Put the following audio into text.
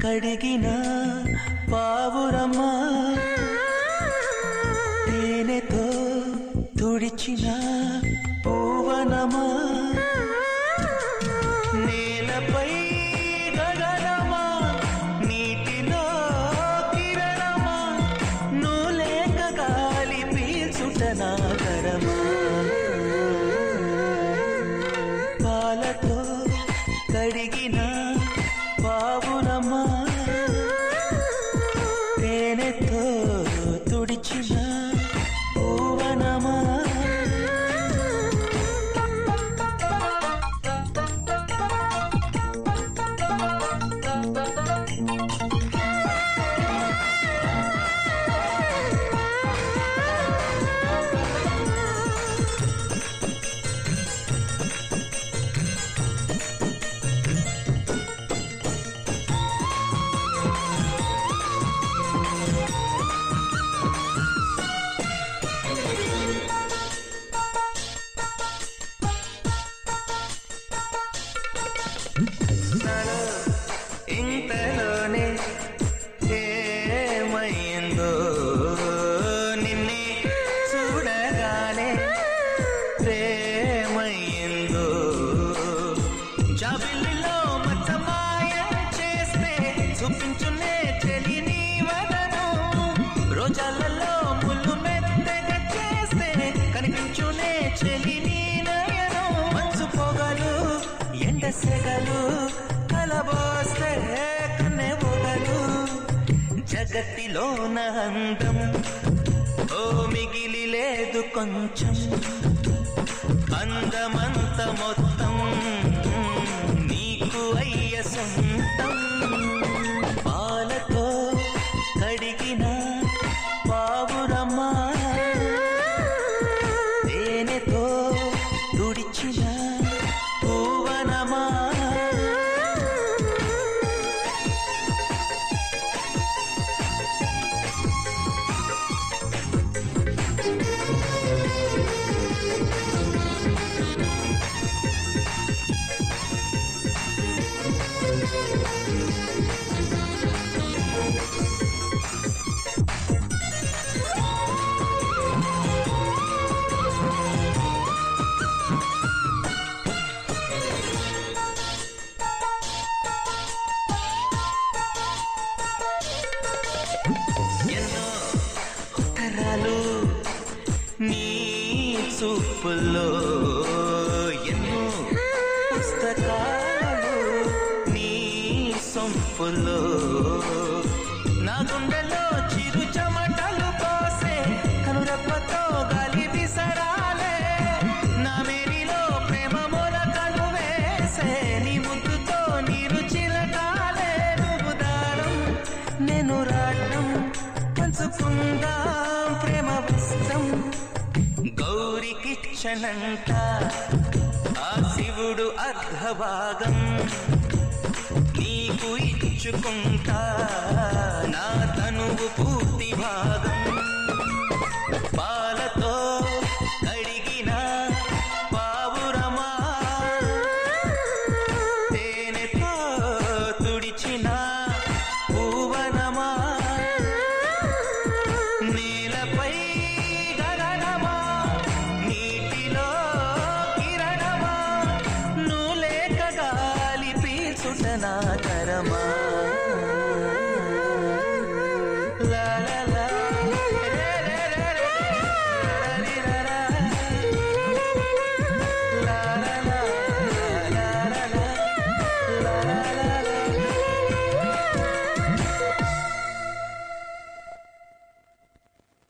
కడిగిన పావురమ్మా తేనెతో తుడిచిన పూవనమా నేలపై గగనమా నీటిలో కిరణమా నూలేక గాలి పీల్చుట నాగరమా పాలతో కడిగిన పావునమ్మా తేనెతో తుడిచిన పూవనమా నాలో ఇంతలోనే ఏమైందో నిన్నే చూడగానే ప్రేమైందో జాబిల్లిలో మచ్చమాయ చేస్తే చూపించునే చెలిని వదను రోజాలలో ముళ్ళు మెత్తగా చేస్తే కనిపించునే చెలిని నయను మంచు పొగలు ఎండ సెగలు కలబోస్తే కన్నె పొగలు జగత్తిలోన అందం ఓ మిగిలి లేదు కొంచెం అందమంత మొత్తం నీకు అయ్య సొంతం పాలతో కడిగిన పావురమ్మా తేనెతో తుడిచిన పూవనమా ఎన్నో ఉత్తరాలు నీ చూపుల్లో ఎన్నో పుస్తకాలు నీ సొంపుల్లో నా గుండెలో చిరు చెమటలు పోసే కనురెప్పతో గాలి విసరాలే నా మేరీలో ప్రేమ మొలకలు వేసే నీ ముద్దుతో నీరు చిలకాలే నువ్వు దారం నేను రాటం పంచుకుందాం ప్రేమ పుస్తం గౌరికిచ్చనంట ఆ శివుడు అర్ధభాగం నీకు ఇచ్చుకుంటా నా తనువు పూర్తి భాగం పాలతో కడిగిన పావురమా తేనెతో తుడిచిన పూవనమా నేలపై గగనమా నీటిలో కిరణమా నూలేక గాలి పీల్చుట నా కరమా